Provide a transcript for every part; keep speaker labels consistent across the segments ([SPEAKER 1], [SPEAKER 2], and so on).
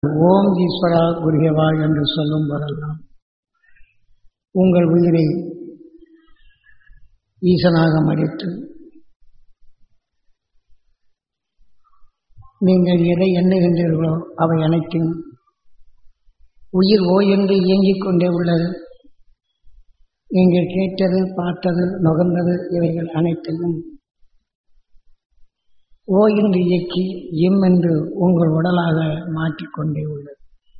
[SPEAKER 1] ஓம் ஈஸ்வரா குருகவா என்று சொல்லும் போதெல்லாம் உங்கள் உயிரை ஈசனாக மடித்து நீங்கள் எதை எண்ணுகின்றீர்களோ அவை அனைத்தும் உயிர் ஓ என்று இயங்கிக் கொண்டே உள்ளது நீங்கள் கேட்டது பார்த்தது நுகர்ந்தது இவைகள் அனைத்தையும் ஓ என்று இயக்கி எம் என்று உங்கள் உடலாக மாற்றிக்கொண்டே உள்ளது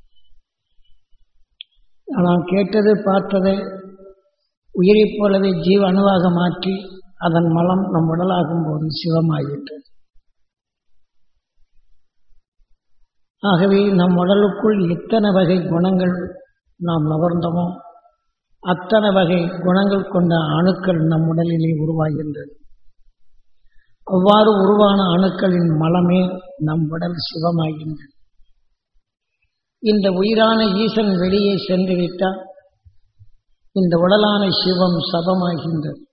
[SPEAKER 1] ஆனால் கேட்டது பார்த்ததை உயிரைப் போலவே ஜீவ அணுவாக மாற்றி அதன் மலம் நம் உடலாகும் போது சிவமாகிவிட்டது ஆகவே நம் உடலுக்குள் எத்தனை வகை குணங்கள் நாம் நுகர்ந்தோமோ அத்தனை வகை குணங்கள் கொண்ட அணுக்கள் நம் உடலிலே உருவாகின்றது அவ்வாறு உருவான அணுக்களின் மலமே நம் உடல் சிவமாகின்றது இந்த உயிரான ஈசன் வெளியே சென்று விட்டால் இந்த உடலான சிவம் சபமாகின்றது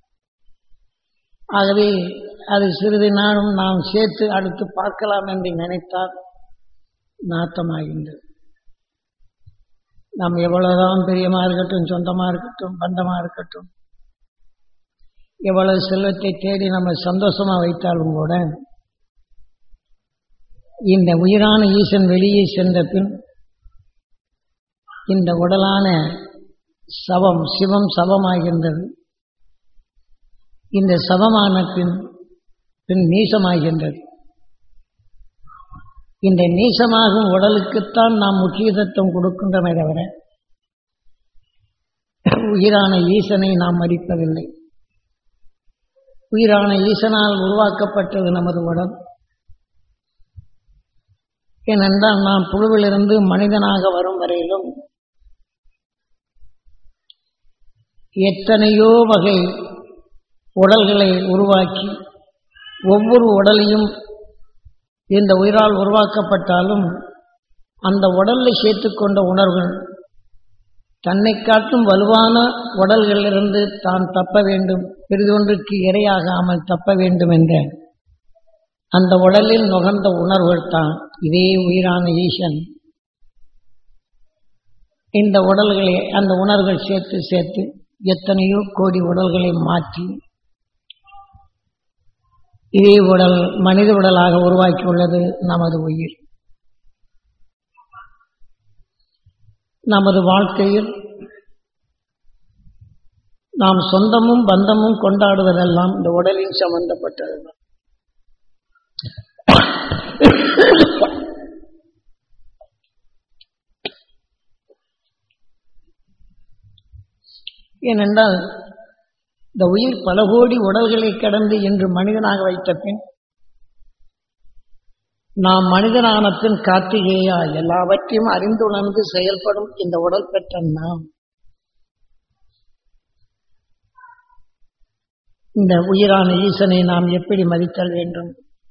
[SPEAKER 1] ஆகவே அது சிறிது நாளும் நாம் சேர்த்து அடுத்து பார்க்கலாம் என்று நினைத்தால் நாட்டமாகின்றது நாம் எவ்வளவுதான் பிரியமா இருக்கட்டும் சொந்தமா இருக்கட்டும் பந்தமா இருக்கட்டும் எவ்வளவு செல்வத்தை தேடி நம்ம சந்தோஷமா வைத்தாலும் கூட இந்த உயிரான ஈசன் வெளியே சென்ற பின் இந்த உடலான சவம் சிவம் சவமாகின்றது இந்த சவமான பின் பின் நீசமாகின்றது இந்த நீசமாகும் உடலுக்குத்தான் நாம் முக்கியத்துவம் கொடுக்கின்றமே தவிர உயிரான ஈசனை நாம் மதிப்பதில்லை உயிரான ஈசனால் உருவாக்கப்பட்டது நமது உடல் ஏனென்றால் நாம் புழுவிலிருந்து மனிதனாக வரும் வரையிலும் எத்தனையோ வகை உடல்களை உருவாக்கி ஒவ்வொரு உடலையும் இந்த உயிரால் உருவாக்கப்பட்டாலும் அந்த உடலில் சேர்த்துக்கொண்ட உணர்வுகள் தன்னை காட்டும் வலுவான உடல்களிலிருந்து தான் தப்ப வேண்டும் பெரிதொன்றுக்கு இரையாகாமல் தப்ப வேண்டும் என்ற அந்த உடலில் நுகர்ந்த உணர்வுகள் தான் இதே உயிரான ஈசன் இந்த உடல்களை அந்த உணர்வுகள் சேர்த்து சேர்த்து எத்தனையோ கோடி உடல்களை மாற்றி இதே உடல் மனித உடலாக உருவாக்கியுள்ளது நமது உயிர் நமது வாழ்க்கையில் நாம் சொந்தமும் பந்தமும் கொண்டாடுவதெல்லாம் இந்த உடலில் சம்பந்தப்பட்டது ஏனென்றால் இந்த உயிர் பல கோடி உடல்களை கடந்து என்று மனிதனாக வைத்த பின் நாம் மனிதனான பின் கார்த்திகேயா எல்லாவற்றையும் அறிந்துணர்ந்து செயல்படும் இந்த உடல் பெற்ற நாம் இந்த உயிரான ஈசனை நாம் எப்படி மதித்தல் வேண்டும்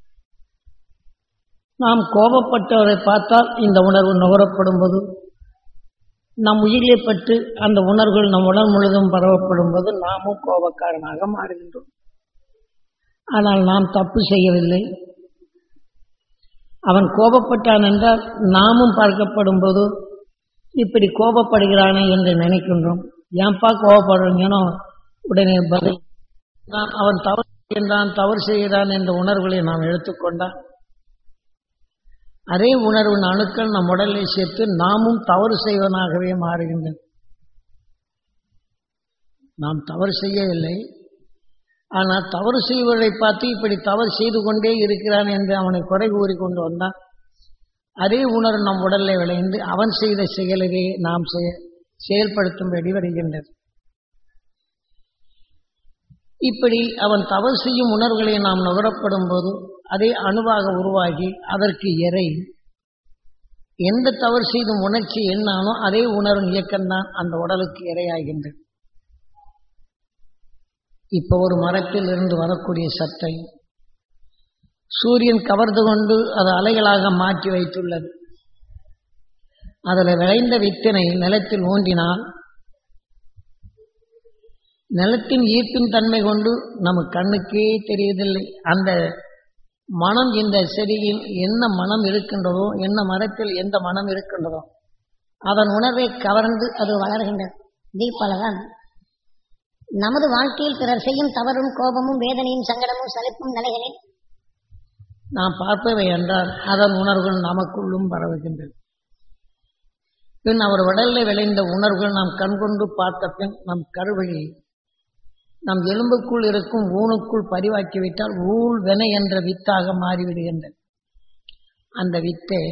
[SPEAKER 1] நாம் கோபப்பட்டவரை பார்த்தால் இந்த உணர்வு நுகரப்படும் போது நம் உயிரை பட்டு அந்த உணர்வுகள் நம் உடல் முழுதும் பரவப்படும் போது நாமும் கோபக்காரனாக மாறுகின்றோம் ஆனால் நாம் தப்பு செய்யவில்லை அவன் கோபப்பட்டான் என்றால் நாமும் பார்க்கப்படும் போது இப்படி கோபப்படுகிறானே என்று நினைக்கின்றோம் ஏன்பா கோபப்படுறீங்கனோ உடனே பதில் அவன் தவறு செய்கின்றான் தவறு செய்கிறான் என்ற உணர்வுகளை நாம் எடுத்துக்கொண்டால் அதே உணர்வின் அணுக்கள் நம் உடலை சேர்த்து நாமும் தவறு செய்வனாகவே மாறுகின்றன நாம் தவறு செய்யவில்லை ஆனால் தவறு செய்வதை பார்த்து இப்படி தவறு செய்து கொண்டே இருக்கிறான் என்று அவனை குறை கூறி கொண்டு வந்தான் அதே உணர்வு நம் உடலில் விளைந்து அவன் செய்த செயலையே நாம் செயல்படுத்தும்படி வருகின்றது இப்படி அவன் தவறு செய்யும் உணர்வுகளை நாம் நுகரப்படும் போது அதே அணுவாக உருவாகி அதற்கு இறை எந்த தவறு செய்தும் உணர்ச்சி என்னானோ அதே உணர்வின் இயக்கம்தான் அந்த உடலுக்கு இரையாகின்றது இப்ப ஒரு மரத்தில் இருந்து வரக்கூடிய சத்தை சூரியன் கவர்ந்து கொண்டு அது அலைகளாக மாற்றி வைத்துள்ளது அதில் விளைந்த வித்தினை நிலத்தில் ஊன்றினால் நிலத்தின் ஈர்ப்பின் தன்மை கொண்டு நம்ம கண்ணுக்கே தெரிவதில்லை அந்த மனம் இந்த செடியில் என்ன மனம் இருக்கின்றதோ என்ன மரத்தில் எந்த மனம் இருக்கின்றதோ அதன் உணர்வை கவர்ந்து அது
[SPEAKER 2] வளர்கின்றது இதே போலதான் நமது வாழ்க்கையில் பிறர் செய்யும் தவறும் கோபமும் வேதனையும் சங்கடமும் சலிப்பும் நிலைகளில்
[SPEAKER 1] நாம் பார்ப்பவை என்றால் அதன் உணர்வுகள் நமக்குள்ளும் பரவுகின்றது பின் அவர் உடலில் விளைந்த உணர்வுகள் நாம் கண்கொண்டு பார்த்த பின் நம் கருவழி நம் எலும்புக்குள் இருக்கும் ஊனுக்குள் பதிவாக்கிவிட்டால் ஊழ் வெனை என்ற வித்தாக மாறிவிடுகின்றது அந்த வித்தை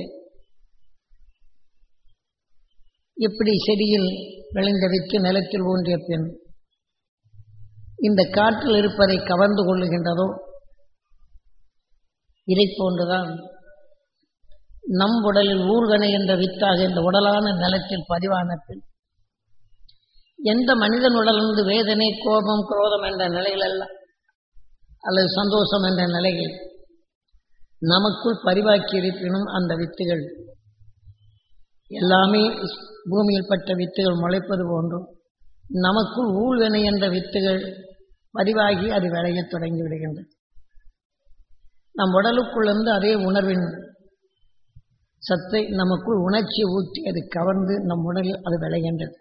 [SPEAKER 1] எப்படி செடியில் விளைந்த வித்து நிலத்தில் ஊன்றிய பின் இந்த காற்றில் இருப்பதை கவர்ந்து கொள்ளுகின்றதோ இதை போன்றுதான் நம் உடலில் ஊர்வனை என்ற வித்தாக இந்த உடலான நிலத்தில் பதிவான பின் எந்த மனிதன் உடலிருந்து வேதனை கோபம் குரோதம் என்ற நிலையில் அல்ல அல்லது சந்தோஷம் என்ற நிலையில் நமக்குள் பரிவாக்கி இருப்பினும் அந்த வித்துகள் எல்லாமே பூமியில் பட்ட வித்துகள் முளைப்பது போன்றும் நமக்குள் ஊழ்வினை என்ற வித்துகள் பதிவாகி அது விளையத் தொடங்கி விடுகின்றது நம் உடலுக்குள்ளிருந்து அதே உணர்வின் சத்தை நமக்குள் உணர்ச்சி ஊற்றி அது கவர்ந்து நம் உடலில் அது விளைகின்றது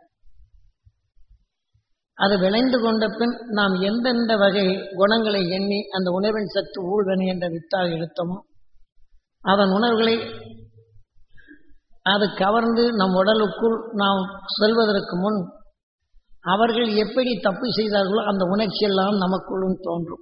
[SPEAKER 1] அது விளைந்து கொண்ட பின் நாம் எந்தெந்த வகை குணங்களை எண்ணி அந்த உணர்வின் சத்து ஊழ்வனை என்ற வித்தாக எடுத்தோமோ அதன் உணர்வுகளை அது கவர்ந்து நம் உடலுக்குள் நாம் செல்வதற்கு முன் அவர்கள் எப்படி தப்பு செய்தார்களோ அந்த உணர்ச்சி எல்லாம் நமக்குள்ளும் தோன்றும்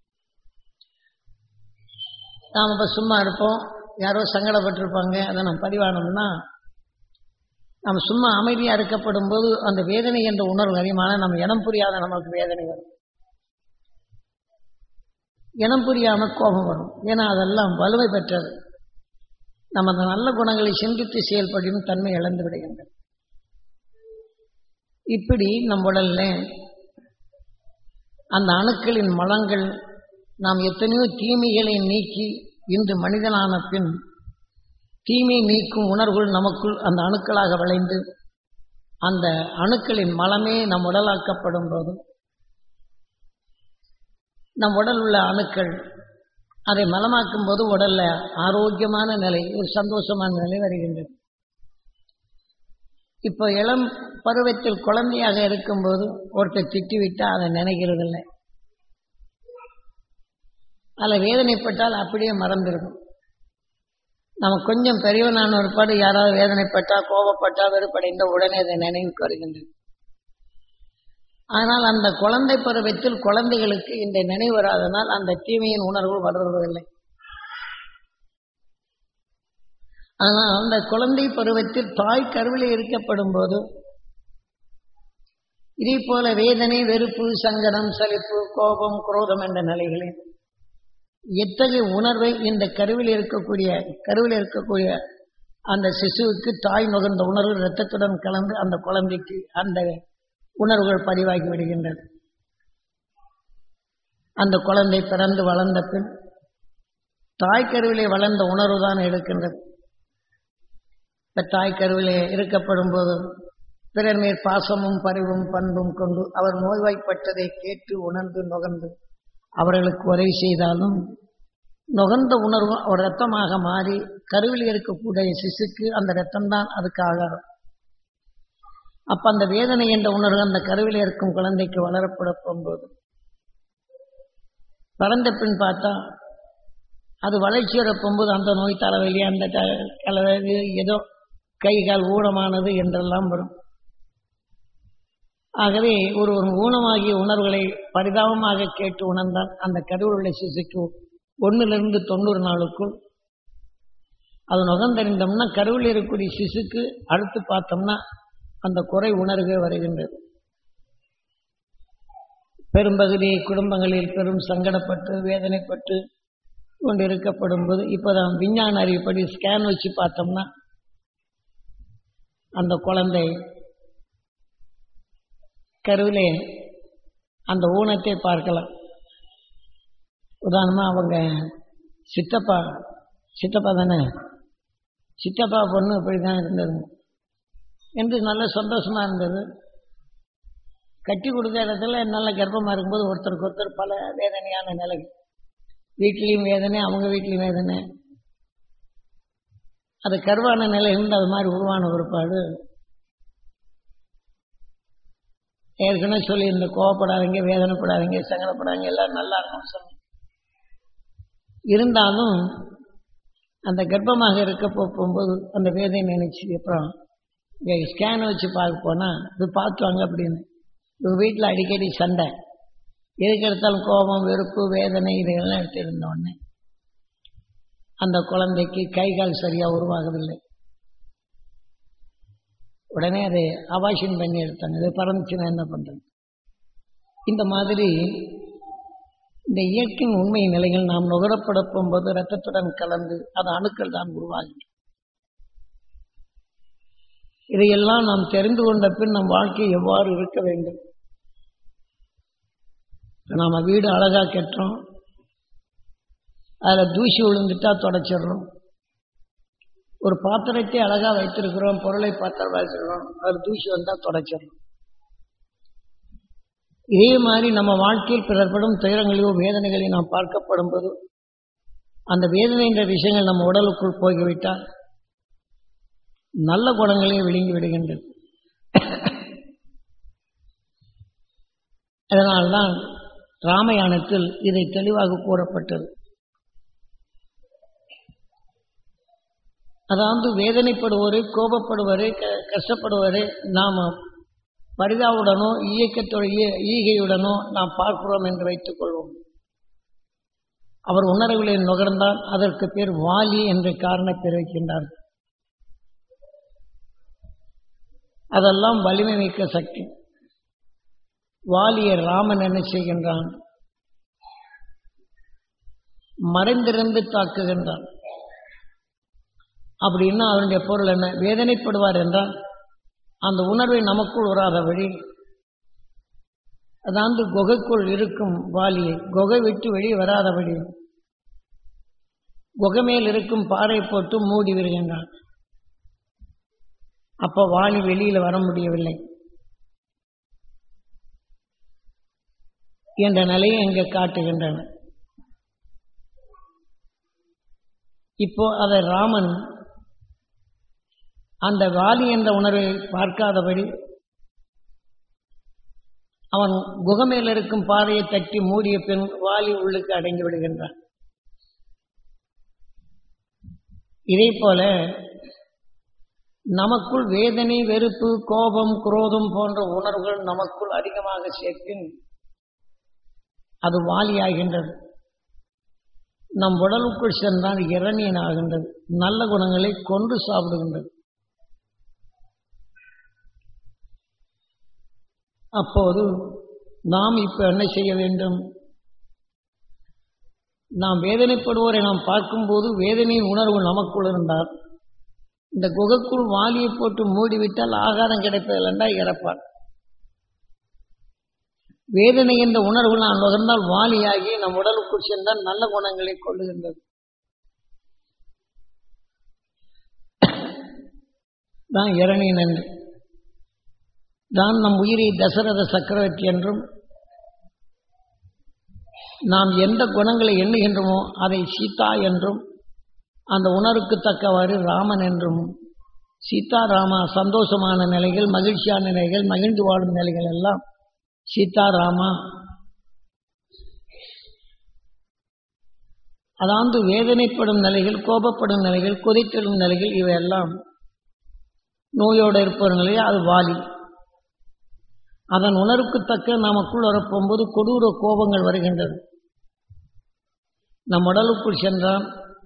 [SPEAKER 1] நாம் இப்போ சும்மா இருப்போம் யாரோ சங்கடப்பட்டிருப்பாங்க அதை நம்ம பதிவானோம்னா நம்ம சும்மா அமைதியாக இருக்கப்படும் போது அந்த வேதனை என்ற உணர்வு அதிகமான நம்ம இனம் புரியாத நமக்கு வேதனை வரும் இனம் புரியாம கோபம் வரும் ஏன்னா அதெல்லாம் வலுவை பெற்றது நம்ம அந்த நல்ல குணங்களை சிந்தித்து செயல்படும் தன்மை இழந்து விடுகின்றது இப்படி நம் உடல்ல அந்த அணுக்களின் மலங்கள் நாம் எத்தனையோ தீமைகளை நீக்கி இன்று மனிதனான பின் தீமை நீக்கும் உணர்வுகள் நமக்குள் அந்த அணுக்களாக விளைந்து அந்த அணுக்களின் மலமே நம் உடலாக்கப்படும் போது நம் உடல் உள்ள அணுக்கள் அதை மலமாக்கும் போது உடல்ல ஆரோக்கியமான நிலை ஒரு சந்தோஷமான நிலை வருகின்றது இப்போ இளம் பருவத்தில் குழந்தையாக இருக்கும்போது ஒருத்தர் திட்டிவிட்டா அதை நினைக்கிறது இல்லை அதில் வேதனைப்பட்டால் அப்படியே மறந்துருக்கும் நம்ம கொஞ்சம் பெரியவனான ஒரு பாடு யாராவது வேதனைப்பட்டா கோபப்பட்டா வெறுப்படைந்த உடனே அதை நினைவுக்கு வருகின்றது ஆனால் அந்த குழந்தை பருவத்தில் குழந்தைகளுக்கு இந்த நினைவு வராதனால் அந்த தீமையின் உணர்வு வளர்வதில்லை ஆனால் அந்த குழந்தை பருவத்தில் தாய் கருவிலே இருக்கப்படும் போது இதே போல வேதனை வெறுப்பு சங்கடம் சலிப்பு கோபம் குரோதம் என்ற நிலைகளில் எத்தகைய உணர்வை இந்த கருவில் இருக்கக்கூடிய கருவில் இருக்கக்கூடிய அந்த சிசுவுக்கு தாய் நுகர்ந்த உணர்வு இரத்தத்துடன் கலந்து அந்த குழந்தைக்கு அந்த உணர்வுகள் பதிவாகி விடுகின்றது அந்த குழந்தை பிறந்து வளர்ந்த பின் தாய் கருவிலே வளர்ந்த உணர்வு தான் எடுக்கின்றது இப்ப தாய் கருவிலே இருக்கப்படும் போது பிறர் மேல் பாசமும் பரிவும் பண்பும் கொண்டு அவர் நோய்வாய்ப்பட்டதை கேட்டு உணர்ந்து நுகர்ந்து அவர்களுக்கு உதவி செய்தாலும் நுகர்ந்த உணர்வு ஒரு ரத்தமாக மாறி கருவில் இருக்கக்கூடிய சிசுக்கு அந்த ரத்தம்தான் அதுக்கு ஆகாரம் அப்ப அந்த வேதனை என்ற உணர்வு அந்த கருவில் இருக்கும் குழந்தைக்கு வளரப்படும் போது பறந்த பின் பார்த்தா அது வளர்ச்சி வரப்போகும்போது அந்த நோய் தலைவலி அந்த தலைவலி ஏதோ கை கால் ஊனமானது என்றெல்லாம் வரும் ஆகவே ஒரு ஒரு ஊனமாகிய உணர்வுகளை பரிதாபமாக கேட்டு உணர்ந்தால் அந்த கருவுள்ள சிசுக்கு ஒன்னிலிருந்து தொண்ணூறு நாளுக்குள் அது நுகர்ந்தறிந்தோம்னா கருவில் இருக்கக்கூடிய சிசுக்கு அடுத்து பார்த்தோம்னா அந்த குறை உணர்வே வருகின்றது பெரும்பகுதி குடும்பங்களில் பெரும் சங்கடப்பட்டு வேதனைப்பட்டு கொண்டு இருக்கப்படும் போது இப்போதான் விஞ்ஞான அறிவுப்படி ஸ்கேன் வச்சு பார்த்தோம்னா அந்த குழந்தை கருவிலே அந்த ஊனத்தை பார்க்கலாம் உதாரணமா அவங்க சித்தப்பா சித்தப்பா தானே சித்தப்பா பொண்ணு இப்படிதான் இருந்தது என்று நல்ல சந்தோஷமா இருந்தது கட்டி கொடுத்த இடத்துல நல்ல கர்ப்பமா இருக்கும்போது ஒருத்தருக்கு ஒருத்தர் பல வேதனையான நிலை வீட்லேயும் வேதனை அவங்க வீட்லேயும் வேதனை அது கருவான நிலை இருந்து அது மாதிரி உருவான பிற்பாடு ஏற்கனவே சொல்லி இந்த கோவப்படாதீங்க வேதனைப்படாதீங்க சங்கடப்படாதீங்க எல்லாம் நல்லா இருக்கும் சொல்லி இருந்தாலும் அந்த கர்ப்பமாக இருக்க போ- போகும்போது அந்த வேதனை நினைச்சு அப்புறம் ஸ்கேன் வச்சு பார்க்க போனா இது பார்த்துவாங்க அப்படின்னு இவங்க வீட்டில் அடிக்கடி சண்டை எதுக்கு எடுத்தாலும் கோபம் வெறுப்பு வேதனை இதையெல்லாம் எடுத்து இருந்த உடனே அந்த குழந்தைக்கு கை கால் சரியா உருவாகவில்லை உடனே அதை அபாஷன் பண்ணி எடுத்தாங்க இது பறந்துச்சுன்னா என்ன பண்றது இந்த மாதிரி இந்த இயற்கையின் உண்மை நிலைகள் நாம் நுகரப்பட போகும்போது ரத்தத்துடன் கலந்து அது அணுக்கள் தான் உருவாகும் இதையெல்லாம் நாம் தெரிந்து கொண்ட பின் நம் வாழ்க்கை எவ்வாறு இருக்க வேண்டும் நாம வீடு அழகா கட்டுறோம் அதில் தூசி விழுந்துட்டா தொடச்சிடுறோம் ஒரு பாத்திரத்தை அழகா வைத்திருக்கிறோம் பொருளை பாத்திரம் வைத்திருக்கிறோம் அது தூசி வந்தா தொடச்சிடுறோம் இதே மாதிரி நம்ம வாழ்க்கையில் பிறர்படும் துயரங்களையோ வேதனைகளையோ நாம் பார்க்கப்படும் போது அந்த வேதனை என்ற விஷயங்கள் நம்ம உடலுக்குள் போய்விட்டால் நல்ல குணங்களே விழுங்கி விடுகின்றது அதனால்தான் ராமாயணத்தில் இதை தெளிவாக கூறப்பட்டது அதாவது வேதனைப்படுவோரு கோபப்படுவோரு க- கஷ்டப்படுவோரு நாம பரிதாவுடனோ இயக்கத்துடைய ஈகையுடனோ நாம் பார்க்கிறோம் என்று வைத்துக் கொள்வோம் அவர் உணர்வுகளை நுகர்ந்தால் அதற்கு பேர் வாலி என்ற காரணத்தை வைக்கின்றார் அதெல்லாம் வலிமை மிக்க சக்தி வாலிய ராமன் என்ன செய்கின்றான் மறைந்திருந்து தாக்குகின்றான் அப்படின்னா அவருடைய பொருள் என்ன வேதனைப்படுவார் என்றால் அந்த உணர்வை நமக்குள் வராதபடி அதாவது குகைக்குள் இருக்கும் வாலியை குகை விட்டு வெளியே வராதபடி குகை மேல் இருக்கும் பாறை போட்டு மூடி விடுகின்றான் அப்ப வாலி வெளியில வர முடியவில்லை என்ற நிலையை இங்க காட்டுகின்றன இப்போ அதை ராமன் அந்த வாலி என்ற உணர்வை பார்க்காதபடி அவன் குகமேல் இருக்கும் பாறையை தட்டி மூடிய பின் வாலி உள்ளுக்கு அடங்கி விடுகின்றான் இதே போல நமக்குள் வேதனை வெறுப்பு கோபம் குரோதம் போன்ற உணர்வுகள் நமக்குள் அதிகமாக சேர்ப்பின் அது வாலியாகின்றது நம் உடலுக்குள் சென்றால் இரணியன் ஆகின்றது நல்ல குணங்களை கொன்று சாப்பிடுகின்றது அப்போது நாம் இப்ப என்ன செய்ய வேண்டும் நாம் வேதனைப்படுவோரை நாம் பார்க்கும்போது வேதனையின் உணர்வு நமக்குள் இருந்தால் இந்த குகைக்குள் வாலியை போட்டு மூடிவிட்டால் ஆகாரம் கிடைப்பதில்லைண்டா இறப்பார் வேதனை என்ற உணர்வு நான் நுகர்ந்தால் வாலியாகி நம் உடலுக்குள் சென்றால் நல்ல குணங்களை கொள்ளுகின்றது தான் இரணியன் என்று தான் நம் உயிரை தசரத சக்கரவர்த்தி என்றும் நாம் எந்த குணங்களை எண்ணுகின்றோமோ அதை சீதா என்றும் அந்த உணர்வுக்கு தக்கவாறு ராமன் என்றும் சீதா ராமா சந்தோஷமான நிலைகள் மகிழ்ச்சியான நிலைகள் மகிழ்ந்து வாழும் நிலைகள் எல்லாம் சீதா ராமா அதாவது வேதனைப்படும் நிலைகள் கோபப்படும் நிலைகள் கொதித்தெழும் நிலைகள் இவையெல்லாம் நோயோடு இருப்பவர்களே அது வாலி அதன் உணர்வுக்கு தக்க நமக்குள் வரப்போகும்போது கொடூர கோபங்கள் வருகின்றது நம் உடலுக்குள் சென்றால்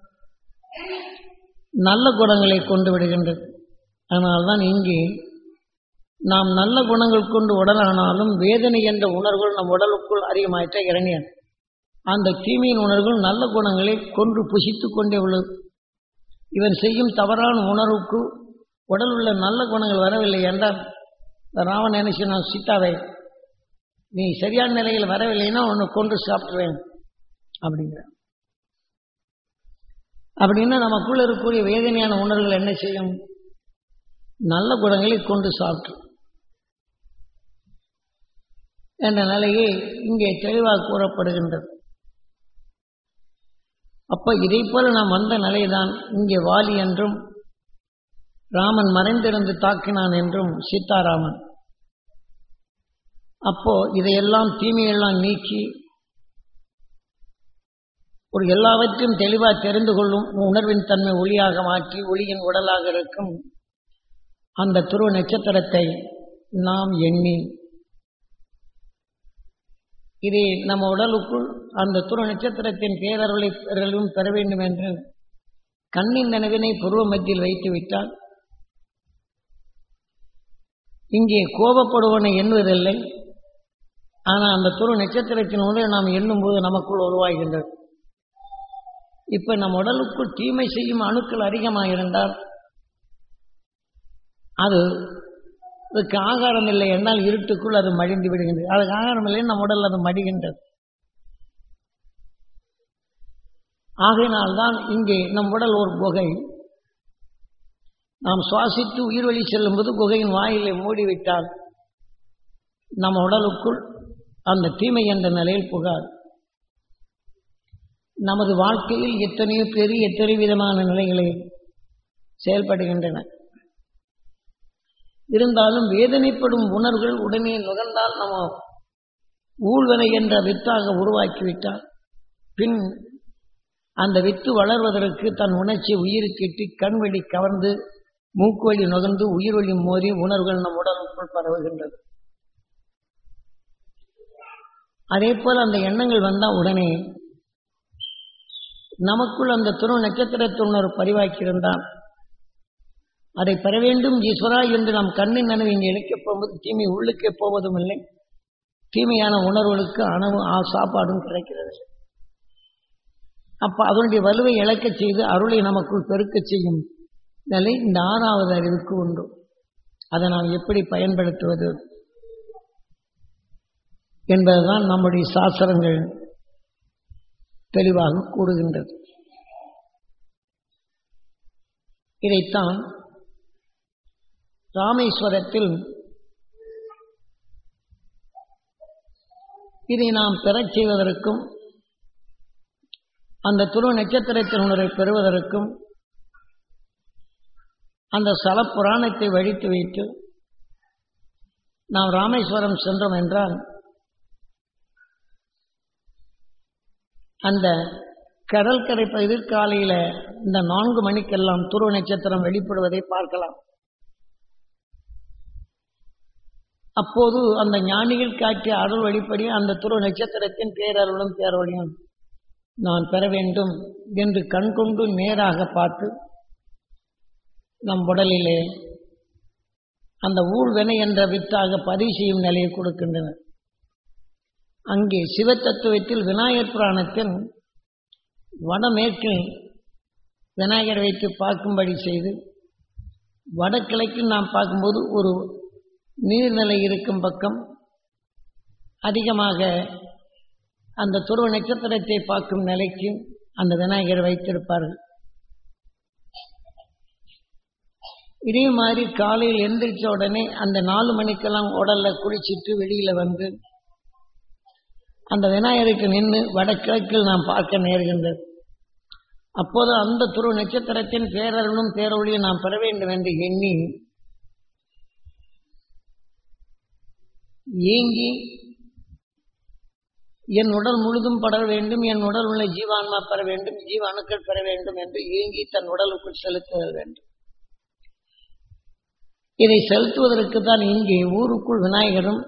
[SPEAKER 1] நல்ல குணங்களை கொண்டு விடுகின்றது அதனால்தான் இங்கே நாம் நல்ல குணங்கள் கொண்டு உடலானாலும் வேதனை என்ற உணர்வுகள் நம் உடலுக்குள் அதிகமாயிட்ட இறங்கியது அந்த தீமையின் உணர்வுகள் நல்ல குணங்களை கொன்று புசித்துக் கொண்டே உள்ளது இவன் செய்யும் தவறான உணர்வுக்கு உடல் உள்ள நல்ல குணங்கள் வரவில்லை என்றால் ராவன் நினைச்சு நான் சீதாவை நீ சரியான நிலையில் வரவில்லைன்னா உன்னை கொண்டு சாப்பிடுவேன் அப்படிங்கிற அப்படின்னா நமக்குள்ள இருக்கக்கூடிய வேதனையான உணர்வுகள் என்ன செய்யும் நல்ல குணங்களை கொண்டு சாப்பிட்டு என்ற நிலையை இங்கே தெளிவாக கூறப்படுகின்றது அப்ப இதை போல நாம் வந்த நிலைதான் இங்கே வாலி என்றும் ராமன் மறைந்திருந்து தாக்கினான் என்றும் சீதாராமன் அப்போ இதையெல்லாம் தீமையெல்லாம் நீக்கி ஒரு எல்லாவற்றையும் தெளிவாக தெரிந்து கொள்ளும் உணர்வின் தன்மை ஒளியாக மாற்றி ஒளியின் உடலாக இருக்கும் அந்த துருவ நட்சத்திரத்தை நாம் எண்ணி இதை நம்ம உடலுக்குள் அந்த துருவ நட்சத்திரத்தின் பேரருளை பெறலும் பெற வேண்டும் என்று கண்ணின் நினைவினை புருவ மத்தியில் வைத்து விட்டால் இங்கே கோபப்படுவனை எண்ணுவதில்லை ஆனால் அந்த துரு நட்சத்திரத்தின் உணர்வை நாம் எண்ணும்போது நமக்குள் உருவாகின்றது இப்ப நம் உடலுக்குள் தீமை செய்யும் அணுக்கள் அதிகமாக இருந்தால் அது அதுக்கு ஆகாரம் இல்லை என்றால் இருட்டுக்குள் அது மடிந்து விடுகின்றது அதுக்கு ஆகாரம் இல்லை நம் உடல் அது மடிகின்றது ஆகையினால்தான் இங்கே நம் உடல் ஒரு குகை நாம் சுவாசித்து உயிர் வழி செல்லும்போது குகையின் வாயிலை மூடிவிட்டால் நம் உடலுக்குள் அந்த தீமை என்ற நிலையில் புகார் நமது வாழ்க்கையில் எத்தனையோ பெரிய எத்தனை விதமான நிலைகளில் செயல்படுகின்றன இருந்தாலும் வேதனைப்படும் உணர்வுகள் உடனே நுகர்ந்தால் நம்ம ஊழ்வனை என்ற வித்தாக உருவாக்கிவிட்டால் பின் அந்த வித்து வளர்வதற்கு தன் உணர்ச்சி உயிருக்கிட்டு கண் வழி கவர்ந்து மூக்கு வழி நுகர்ந்து உயிர் வழி மோதி உணர்வுகள் நம் உடலுக்குள் பரவுகின்றது அதே போல் அந்த எண்ணங்கள் வந்தால் உடனே நமக்குள் அந்த துணை நட்சத்திரத்துணர் பதிவாக்கியிருந்தான் அதை பெற வேண்டும் ஈஸ்வரா என்று நாம் கண்ணின் நனவு இங்கே இழைக்கப் போகும்போது தீமை உள்ளுக்கே போவதும் இல்லை தீமையான உணர்வுகளுக்கு அணவு சாப்பாடும் கிடைக்கிறது அப்ப அதனுடைய வலுவை இழக்கச் செய்து அருளை நமக்குள் பெருக்கச் செய்யும் நிலை இந்த ஆறாவது அறிவுக்கு உண்டு அதை நாம் எப்படி பயன்படுத்துவது என்பதுதான் நம்முடைய சாஸ்திரங்கள் தெளிவாக கூறுகின்றது இதைத்தான் ராமேஸ்வரத்தில் இதை நாம் பெறச் செய்வதற்கும் அந்த துருவ நட்சத்திரத்தின் உணரை பெறுவதற்கும் அந்த ஸ்தல புராணத்தை வழித்து வைத்து நாம் ராமேஸ்வரம் சென்றோம் என்றால் அந்த கடற்கரை எதிர்காலையில இந்த நான்கு மணிக்கெல்லாம் துருவ நட்சத்திரம் வெளிப்படுவதை பார்க்கலாம் அப்போது அந்த ஞானிகள் காட்டிய அருள் வழிப்படி அந்த துருவ நட்சத்திரத்தின் பேரருளும் பேரொழியும் நான் பெற வேண்டும் என்று கண்கொண்டு நேராக பார்த்து நம் உடலிலே அந்த ஊழ்வினை என்ற வித்தாக பதிவு செய்யும் நிலையை கொடுக்கின்றனர் அங்கே சிவத்தத்துவத்தில் விநாயகர் புராணத்தில் வடமேற்கில் விநாயகர் வைத்து பார்க்கும்படி செய்து வடகிழக்கில் நாம் பார்க்கும்போது ஒரு நீர்நிலை இருக்கும் பக்கம் அதிகமாக அந்த துருவ நட்சத்திரத்தை பார்க்கும் நிலைக்கு அந்த விநாயகர் வைத்திருப்பார்கள் இதே மாதிரி காலையில் எந்திரிச்ச உடனே அந்த நாலு மணிக்கெல்லாம் உடல்ல குளிச்சிட்டு வெளியில வந்து அந்த விநாயகருக்கு நின்று வடகிழக்கில் நாம் பார்க்க நேர்கின்றது அப்போது அந்த துருவ நட்சத்திரத்தின் பேரருளும் பேரொழியும் நாம் பெற வேண்டும் என்று எண்ணி ஏங்கி என் உடல் முழுதும் படர வேண்டும் என் உடல் உள்ள ஜீவான்மா பெற வேண்டும் ஜீவ அணுக்கள் பெற வேண்டும் என்று ஏங்கி தன் உடலுக்குள் செலுத்துதல் வேண்டும் இதை செலுத்துவதற்கு தான் இங்கே ஊருக்குள் விநாயகரும்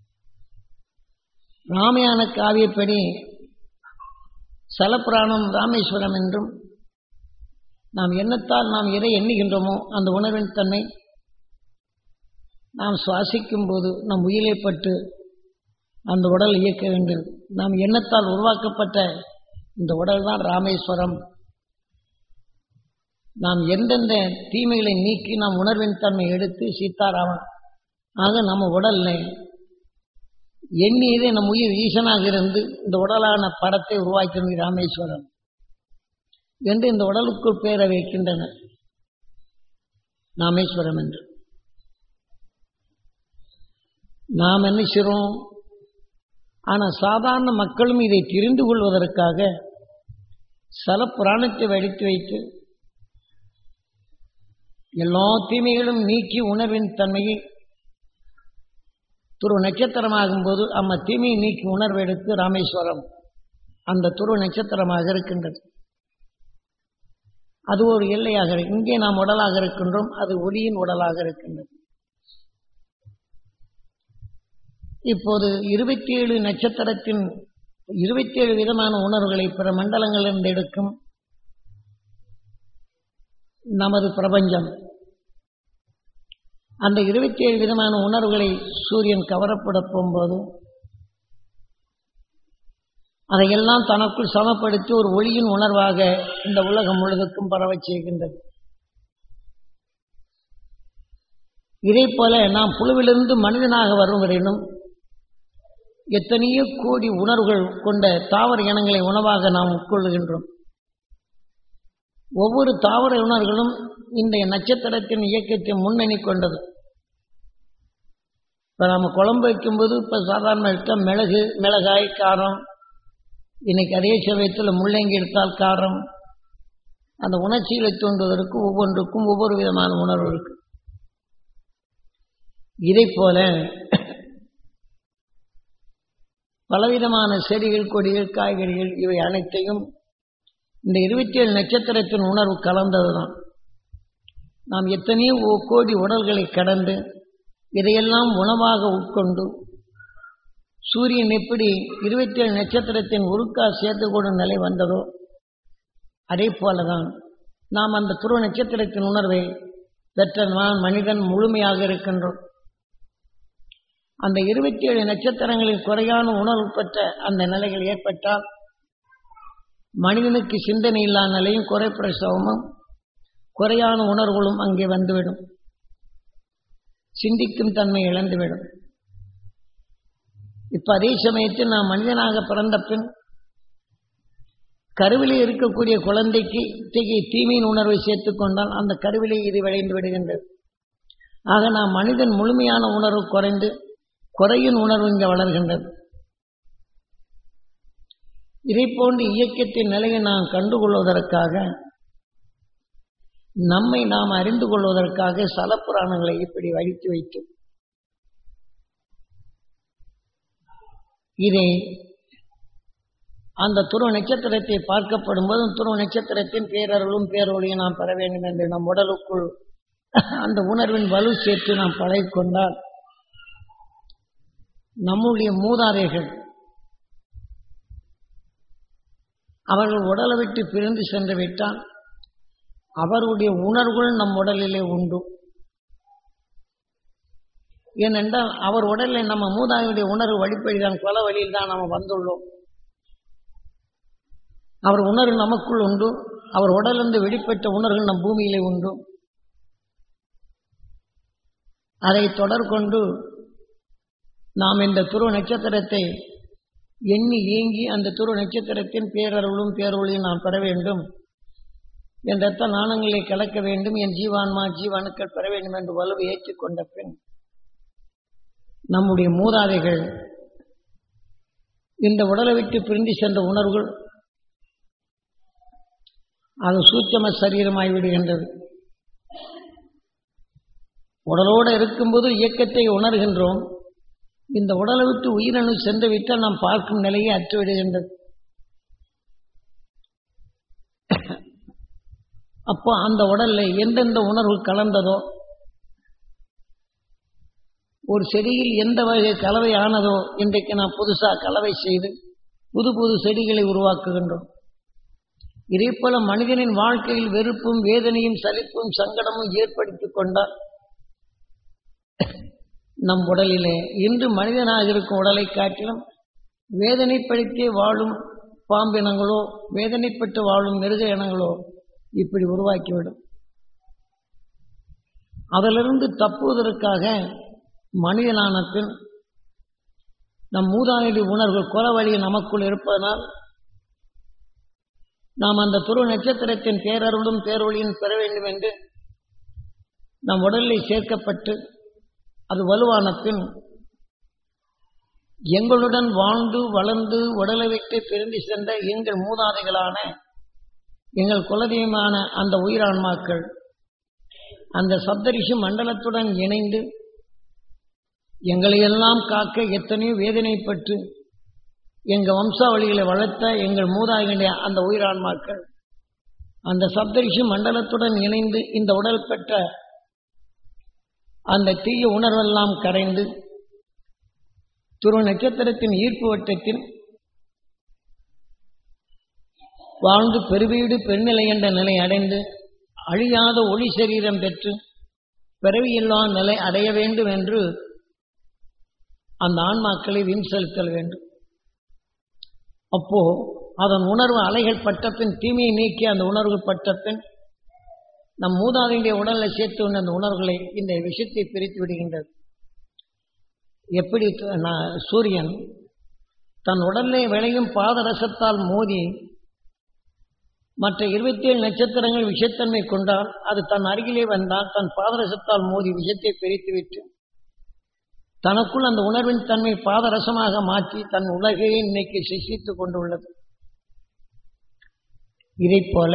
[SPEAKER 1] ராமயான காவியப்படி சலப்புராணம் ராமேஸ்வரம் என்றும் நாம் எண்ணத்தால் நாம் எதை எண்ணுகின்றோமோ அந்த உணர்வின் தன்மை நாம் சுவாசிக்கும் போது நம் உயிரை பட்டு அந்த உடல் இயக்க வேண்டும் நாம் எண்ணத்தால் உருவாக்கப்பட்ட இந்த உடல் தான் ராமேஸ்வரம் நாம் எந்தெந்த தீமைகளை நீக்கி நாம் உணர்வின் தன்மை எடுத்து சீதாராமன் ஆக நம்ம உடல்ல எண்ணியதே நம் உயிர் ஈசனாக இருந்து இந்த உடலான படத்தை உருவாக்கினது ராமேஸ்வரம் என்று இந்த உடலுக்குள் பேர வைக்கின்றனர் ராமேஸ்வரம் என்று நாம் என்ன செய்றோம் ஆனா சாதாரண மக்களும் இதை தெரிந்து கொள்வதற்காக சல புராணத்தை வடித்து வைத்து எல்லா தீமைகளும் நீக்கி உணர்வின் தன்மையை துரு நட்சத்திரமாகும் போது அம்ம தீமையை நீக்கி உணர்வு எடுத்து ராமேஸ்வரம் அந்த துரு நட்சத்திரமாக இருக்கின்றது அது ஒரு எல்லையாக இருக்கு இங்கே நாம் உடலாக இருக்கின்றோம் அது ஒளியின் உடலாக இருக்கின்றது இப்போது இருபத்தி ஏழு நட்சத்திரத்தின் இருபத்தி ஏழு விதமான உணர்வுகளை பிற மண்டலங்களிலிருந்து எடுக்கும் நமது பிரபஞ்சம் அந்த இருபத்தி ஏழு விதமான உணர்வுகளை சூரியன் கவரப்பட போகும்போது அதையெல்லாம் தனக்குள் சமப்படுத்தி ஒரு ஒளியின் உணர்வாக இந்த உலகம் முழுவதுக்கும் பரவச் செய்கின்றது இதே போல நாம் புழுவிலிருந்து மனிதனாக வரும் வரையிலும் எத்தனையோ கோடி உணர்வுகள் கொண்ட தாவர இனங்களை உணவாக நாம் உட்கொள்ளுகின்றோம் ஒவ்வொரு தாவர உணர்களும் இந்த நட்சத்திரத்தின் இயக்கத்தை முன்னணி கொண்டது இப்போ நம்ம குழம்பு வைக்கும்போது இப்போ சாதாரண இருக்க மிளகு மிளகாய் காரம் இன்னைக்கு அதே சமயத்தில் முள்ளங்கி எடுத்தால் காரம் அந்த உணர்ச்சிகளை தூண்டுவதற்கு ஒவ்வொன்றுக்கும் ஒவ்வொரு விதமான உணர்வு இருக்கு இதை போல பலவிதமான செடிகள் கொடிகள் காய்கறிகள் இவை அனைத்தையும் இந்த இருபத்தி ஏழு நட்சத்திரத்தின் உணர்வு கலந்ததுதான் நாம் எத்தனையோ கோடி உடல்களை கடந்து இதையெல்லாம் உணவாக உட்கொண்டு சூரியன் எப்படி இருபத்தி ஏழு நட்சத்திரத்தின் உருக்கா சேர்த்து கொடும் நிலை வந்ததோ அதே போலதான் நாம் அந்த துருவ நட்சத்திரத்தின் உணர்வை பெற்ற நான் மனிதன் முழுமையாக இருக்கின்றோம் அந்த இருபத்தி ஏழு நட்சத்திரங்களில் குறையான உணர்வு பெற்ற அந்த நிலைகள் ஏற்பட்டால் மனிதனுக்கு சிந்தனை இல்லாத நிலையும் குறை பிரசவமும் குறையான உணர்வுகளும் அங்கே வந்துவிடும் சிந்திக்கும் தன்மை இழந்துவிடும் இப்ப அதே சமயத்தில் நாம் மனிதனாக பிறந்த பின் கருவிலே இருக்கக்கூடிய குழந்தைக்கு இத்தகைய தீமையின் உணர்வை சேர்த்துக் கொண்டால் அந்த கருவிலே இது விளைந்து விடுகின்றது ஆக நாம் மனிதன் முழுமையான உணர்வு குறைந்து குறையின் உணர்வு இங்கே வளர்கின்றது இதை போன்ற இயக்கத்தின் நிலையை நாம் கண்டுகொள்வதற்காக நம்மை நாம் அறிந்து கொள்வதற்காக சலப்புராணங்களை இப்படி வடித்து வைத்தோம் இதை அந்த துருவ நட்சத்திரத்தை பார்க்கப்படும் போது துருவ நட்சத்திரத்தின் பேரருளும் பேரொழியும் நாம் பெற வேண்டும் என்று நம் உடலுக்குள் அந்த உணர்வின் வலு சேர்த்து நாம் பழகிக்கொண்டால் நம்முடைய மூதாதைகள் அவர்கள் உடலை விட்டு பிரிந்து சென்று விட்டால் அவருடைய உணர்வுகள் நம் உடலிலே உண்டு ஏனென்றால் அவர் உடலில் நம்ம மூதாதையுடைய உணர்வு வழிப்படிதான் கொல வழியில் தான் நம்ம வந்துள்ளோம் அவர் உணர்வு நமக்குள் உண்டு அவர் உடலிருந்து வெளிப்பட்ட உணர்வு நம் பூமியிலே உண்டு அதை தொடர்கொண்டு நாம் இந்த துருவ நட்சத்திரத்தை எண்ணி ஏங்கி அந்த துருவ நட்சத்திரத்தின் பேரருளும் பேரொழியும் நாம் பெற வேண்டும் என் ரத்த நாணங்களை கலக்க வேண்டும் என் ஜீவான்மா ஜீவானுக்கள் பெற வேண்டும் என்று வலுவை ஏற்றுக்கொண்ட பின் நம்முடைய மூதாதைகள் இந்த உடலை விட்டு பிரிந்து சென்ற உணர்வுகள் அது சூட்சம சரீரமாய் விடுகின்றது உடலோடு இருக்கும்போது இயக்கத்தை உணர்கின்றோம் இந்த உடலை விட்டு உயிரணு சென்று விட்டால் நாம் பார்க்கும் நிலையை அற்றுவிடுகின்றது அப்போ அந்த உடல்ல எந்தெந்த உணர்வு கலந்ததோ ஒரு செடியில் எந்த வகை கலவை ஆனதோ இன்றைக்கு நாம் புதுசா கலவை செய்து புது புது செடிகளை உருவாக்குகின்றோம் இதே போல மனிதனின் வாழ்க்கையில் வெறுப்பும் வேதனையும் சலிப்பும் சங்கடமும் ஏற்படுத்திக் கொண்டால் நம் உடலிலே இன்று மனிதனாக இருக்கும் உடலை காட்டிலும் வேதனைப்படுத்தி வாழும் பாம்பினங்களோ வேதனைப்பட்டு வாழும் மிருக இனங்களோ இப்படி உருவாக்கிவிடும் அதிலிருந்து தப்புவதற்காக மனிதனான பின் நம் மூதாதைய உணர்வு குலவழி நமக்குள் இருப்பதனால் நாம் அந்த துருவ நட்சத்திரத்தின் பேரருளும் பேரொழியும் பெற வேண்டும் என்று நம் உடலில் சேர்க்கப்பட்டு அது வலுவான பின் எங்களுடன் வாழ்ந்து வளர்ந்து உடலை விட்டு பிரிந்து சென்ற எங்கள் மூதாதைகளான எங்கள் குலதெய்வமான அந்த உயிரான்மாக்கள் அந்த சப்தரிஷி மண்டலத்துடன் இணைந்து எங்களையெல்லாம் காக்க எத்தனையோ வேதனைப்பட்டு எங்க வம்சாவளிகளை வளர்த்த எங்கள் மூதாதைகளுடைய அந்த உயிரான்மாக்கள் அந்த சப்தரிஷி மண்டலத்துடன் இணைந்து இந்த உடல் பெற்ற அந்த தீய உணர்வெல்லாம் கரைந்து துருவ நட்சத்திரத்தின் ஈர்ப்பு வட்டத்தில் வாழ்ந்து பெருவீடு பெருநிலை என்ற நிலை அடைந்து அழியாத ஒளி சரீரம் பெற்று பிறவியில்லா நிலை அடைய வேண்டும் என்று அந்த ஆன்மாக்களை வின் செலுத்தல் வேண்டும் அப்போ அதன் உணர்வு அலைகள் பட்ட பின் தீமையை நீக்கி அந்த உணர்வுகள் பட்ட பின் நம் மூதாதையுடைய உடலை சேர்த்து கொண்ட அந்த உணர்வுகளை இந்த விஷயத்தை பிரித்து விடுகின்றது எப்படி த- நா- சூரியன் தன் உடலிலே விளையும் பாதரசத்தால் மோதி மற்ற இருபத்தி ஏழு நட்சத்திரங்கள் விஷத்தன்மை கொண்டால் அது தன் அருகிலே வந்தால் தன் பாதரசத்தால் மோதி விஷத்தை பிரித்துவிட்டு தனக்குள் அந்த உணர்வின் தன்மை பாதரசமாக மாற்றி தன் உலகையே இன்னைக்கு சிஷித்துக் கொண்டுள்ளது இதைப் போல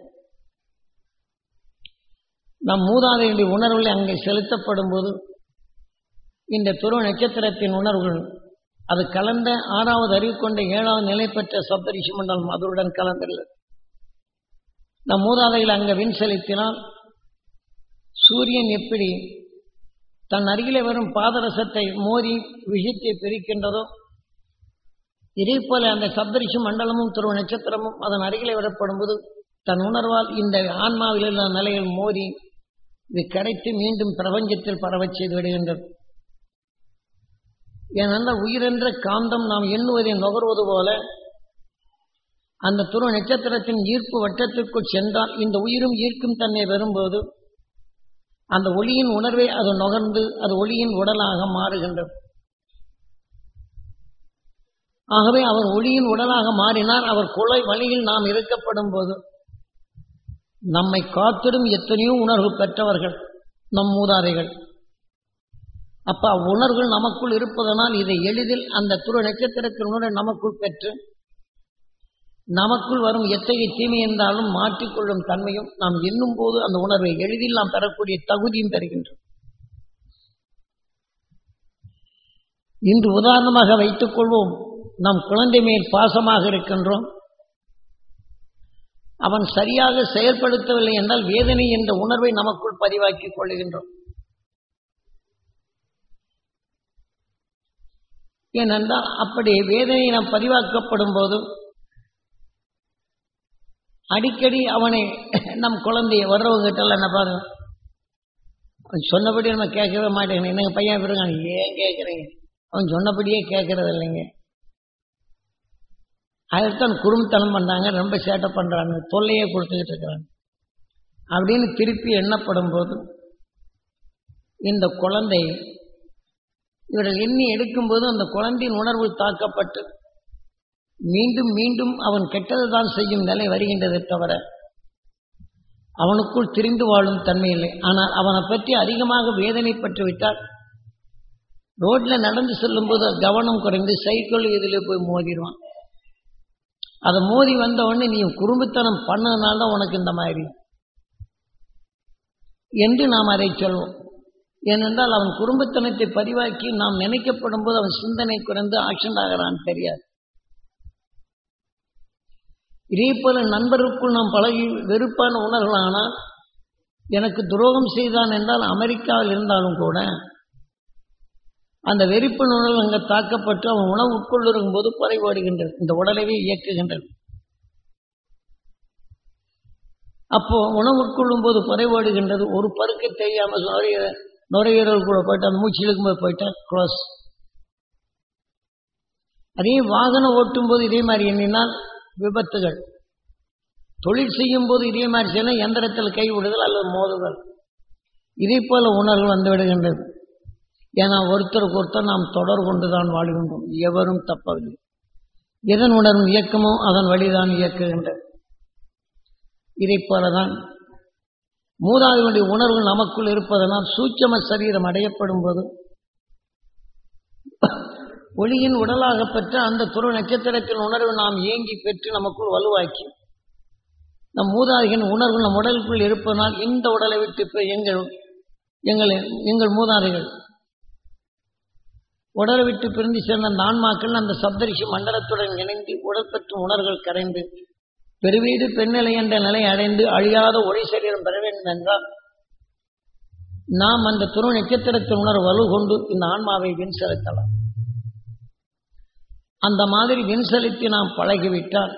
[SPEAKER 1] நம் மூதாதையுடைய உணர்வுகளை அங்கே செலுத்தப்படும் போது இந்த துருவ நட்சத்திரத்தின் உணர்வுகள் அது கலந்த ஆறாவது அறிவு கொண்ட ஏழாவது நிலை பெற்ற சப்தரிஷி மண்டலம் அதனுடன் கலந்துள்ளது நம் மூதாதையில் அங்க வின் செலுத்தினால் சூரியன் எப்படி தன் அருகிலே வரும் பாதரசத்தை மோதி விஷத்தை பிரிக்கின்றதோ இதே போல அந்த சப்தரிஷி மண்டலமும் துருவ நட்சத்திரமும் அதன் அருகிலே விடப்படும் போது தன் உணர்வால் இந்த ஆன்மாவில் உள்ள நிலையில் மோதி இது கிடைத்து மீண்டும் பிரபஞ்சத்தில் பரவச் செய்து விடுகின்றது ஏனென்றால் உயிரென்ற காந்தம் நாம் எண்ணுவதை நுகர்வது போல அந்த துருவ நட்சத்திரத்தின் ஈர்ப்பு வட்டத்திற்குள் சென்றால் இந்த உயிரும் ஈர்க்கும் தன்மை வரும்போது அந்த ஒளியின் உணர்வை அது நுகர்ந்து அது ஒளியின் உடலாக மாறுகின்றது ஆகவே அவர் ஒளியின் உடலாக மாறினார் அவர் கொலை வழியில் நாம் இருக்கப்படும் போது நம்மை காத்திடும் எத்தனையோ உணர்வு பெற்றவர்கள் நம் மூதாதைகள் அப்ப அவ்வுணர்வுகள் நமக்குள் இருப்பதனால் இதை எளிதில் அந்த துரு நட்சத்திரத்தின் உணர்வை நமக்குள் பெற்று நமக்குள் வரும் எத்தகைய தீமை என்றாலும் மாற்றிக்கொள்ளும் தன்மையும் நாம் எண்ணும் போது அந்த உணர்வை எளிதில் நாம் பெறக்கூடிய தகுதியும் பெறுகின்றோம் இன்று உதாரணமாக வைத்துக் கொள்வோம் நம் குழந்தை மேல் பாசமாக இருக்கின்றோம் அவன் சரியாக செயல்படுத்தவில்லை என்றால் வேதனை என்ற உணர்வை நமக்குள் பதிவாக்கிக் கொள்ளுகின்றோம் ஏனென்றால் அப்படி வேதனை நாம் பதிவாக்கப்படும் போது அடிக்கடி அவனை நம் குழந்தைய வர்றவங்க எல்லாம் என்ன பாருங்க அவன் சொன்னபடி நம்ம கேட்கவே மாட்டேங்க என்னங்க பையன் இருக்கான் ஏன் கேட்குறீங்க அவன் சொன்னபடியே கேட்கறது இல்லைங்க அதைத்தான் குறும்புத்தனம் பண்றாங்க ரொம்ப சேட்டை பண்றாங்க தொல்லையே கொடுத்துக்கிட்டு இருக்கிறாங்க அப்படின்னு திருப்பி எண்ணப்படும் போது இந்த குழந்தை இவர்கள் எண்ணி எடுக்கும்போது அந்த குழந்தையின் உணர்வு தாக்கப்பட்டு மீண்டும் மீண்டும் அவன் கெட்டதுதான் செய்யும் நிலை வருகின்றதை தவிர அவனுக்குள் திரிந்து வாழும் தன்மை இல்லை ஆனால் அவனை பற்றி அதிகமாக வேதனைப்பட்டு விட்டால் ரோட்ல நடந்து செல்லும்போது கவனம் குறைந்து சைக்கிள் இதில் போய் மோதிடுவான் அதை மோதி வந்த உடனே நீ குறும்புத்தனம் பண்ணதுனால தான் உனக்கு இந்த மாதிரி என்று நாம் அதை சொல்வோம் ஏனென்றால் அவன் குடும்பத்தனத்தை பதிவாக்கி நாம் நினைக்கப்படும் போது அவன் சிந்தனை குறைந்து ஆக்ஷன் ஆகிறான் தெரியாது இதே போல நண்பருக்குள் நாம் பழகி வெறுப்பான உணர்வுகளானால் எனக்கு துரோகம் செய்தான் என்றால் அமெரிக்காவில் இருந்தாலும் கூட அந்த வெறுப்பு உணர்வு அங்கே தாக்கப்பட்டு அவன் உணவு உட்கொள்ளும் போது குறைபாடுகின்றது இந்த உடலவே இயக்குகின்றது அப்போ உணவு உட்கொள்ளும் போது குறைபாடுகின்றது ஒரு பருக்க தெரியாம நுரையீரல் நுரையீரல் கூட போயிட்டு அந்த மூச்சு இழுக்கும்போது போயிட்டா க்ளோஸ் அதே வாகனம் ஓட்டும் போது இதே மாதிரி எண்ணினால் விபத்துகள் தொழில் செய்யும் போது இதே மாதிரி செய்யணும் எந்திரத்தில் கை விடுதல் அல்லது மோதுதல் இதே போல உணர்வு வந்து விடுகின்றது ஏன்னா ஒருத்தருக்கு ஒருத்தர் நாம் தொடர் கொண்டுதான் வாழ்கின்றோம் எவரும் தப்பவில்லை எதன் உணர்வும் இயக்கமோ அதன் வழிதான் இயக்குகின்றது இதை போலதான் மூதாதையுடைய உணர்வு நமக்குள் இருப்பதனால் சூட்சம சரீரம் அடையப்படும் போது ஒளியின் உடலாக பெற்ற அந்த துரு நட்சத்திரத்தின் உணர்வு நாம் ஏங்கி பெற்று நமக்குள் வலுவாக்கி நம் மூதாதையின் உணர்வு நம் உடலுக்குள் இருப்பதனால் இந்த உடலை விட்டு இப்ப எங்கள் எங்கள் எங்கள் மூதாதைகள் உடலை விட்டு பிரிந்து சேர்ந்த அந்த ஆன்மாக்கள் அந்த சப்தரிஷி மண்டலத்துடன் இணைந்து உடல் பெற்றும் உணர்வுகள் கரைந்து பெருவீடு பெண்நிலை என்ற நிலை அடைந்து அழியாத ஒளி சரீரம் பெற வேண்டும் என்றால் நாம் அந்த துணை நட்சத்திரத்தின் உணர்வு வலு கொண்டு இந்த ஆன்மாவை வின் செலுத்தலாம் அந்த மாதிரி வின் செலுத்தி நாம் பழகிவிட்டால்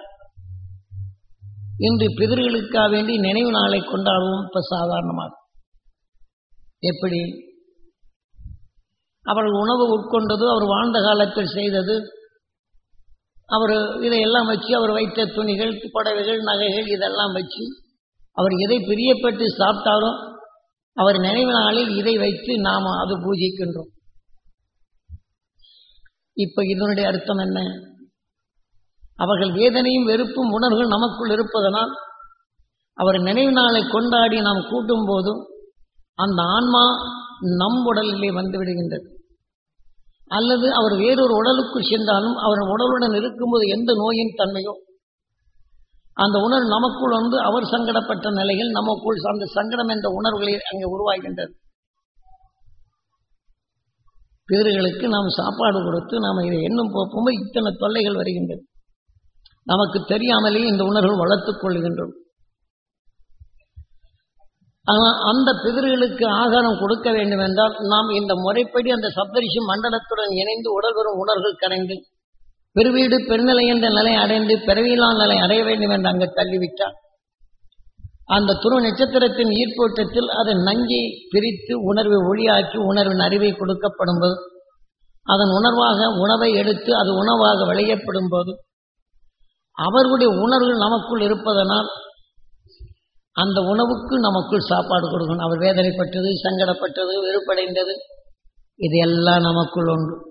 [SPEAKER 1] இன்று பிதர்களுக்காக வேண்டி நினைவு நாளை கொண்டாடுவோம் இப்ப சாதாரணமாக எப்படி அவர்கள் உணவு உட்கொண்டது அவர் வாழ்ந்த காலத்தில் செய்தது அவர் இதையெல்லாம் வச்சு அவர் வைத்த துணிகள் புடவைகள் நகைகள் இதெல்லாம் வச்சு அவர் எதை பிரியப்பட்டு சாப்பிட்டாரோ அவர் நினைவு நாளில் இதை வைத்து நாம் அது பூஜிக்கின்றோம் இப்ப இதனுடைய அர்த்தம் என்ன அவர்கள் வேதனையும் வெறுப்பும் உணர்வுகள் நமக்குள் இருப்பதனால் அவர் நினைவு நாளை கொண்டாடி நாம் கூட்டும் போதும் அந்த ஆன்மா நம் உடலிலே வந்து விடுகின்றது அல்லது அவர் வேறொரு உடலுக்குள் சென்றாலும் அவர் உடலுடன் இருக்கும்போது எந்த நோயின் தன்மையோ அந்த உணர்வு நமக்குள் வந்து அவர் சங்கடப்பட்ட நிலையில் நமக்குள் அந்த சங்கடம் என்ற உணர்வுகளை அங்கே உருவாகின்றது பிதர்களுக்கு நாம் சாப்பாடு கொடுத்து நாம் இதை எண்ணும் போகும்போது இத்தனை தொல்லைகள் வருகின்றது நமக்கு தெரியாமலேயே இந்த உணர்வு வளர்த்துக் கொள்கின்றோம் ஆனால் அந்த பிதர்களுக்கு ஆகாரம் கொடுக்க வேண்டும் என்றால் நாம் இந்த முறைப்படி அந்த சப்தரிஷி மண்டலத்துடன் இணைந்து உடல் வரும் உணர்வுகள் கரைந்து பெருவீடு பெருநிலை என்ற நிலை அடைந்து பிறவியிலா நிலை அடைய வேண்டும் என்று அங்கு தள்ளிவிட்டார் அந்த துரு நட்சத்திரத்தின் ஈர்ப்போட்டத்தில் அதை நங்கி பிரித்து உணர்வை ஒளியாக்கி உணர்வின் அறிவை கொடுக்கப்படும் போது அதன் உணர்வாக உணவை எடுத்து அது உணவாக விளையப்படும் போது அவர்களுடைய உணர்வுகள் நமக்குள் இருப்பதனால் அந்த உணவுக்கு நமக்குள் சாப்பாடு கொடுக்கணும் அவர் வேதனைப்பட்டது சங்கடப்பட்டது வெறுப்படைந்தது இது எல்லாம் நமக்குள் உண்டு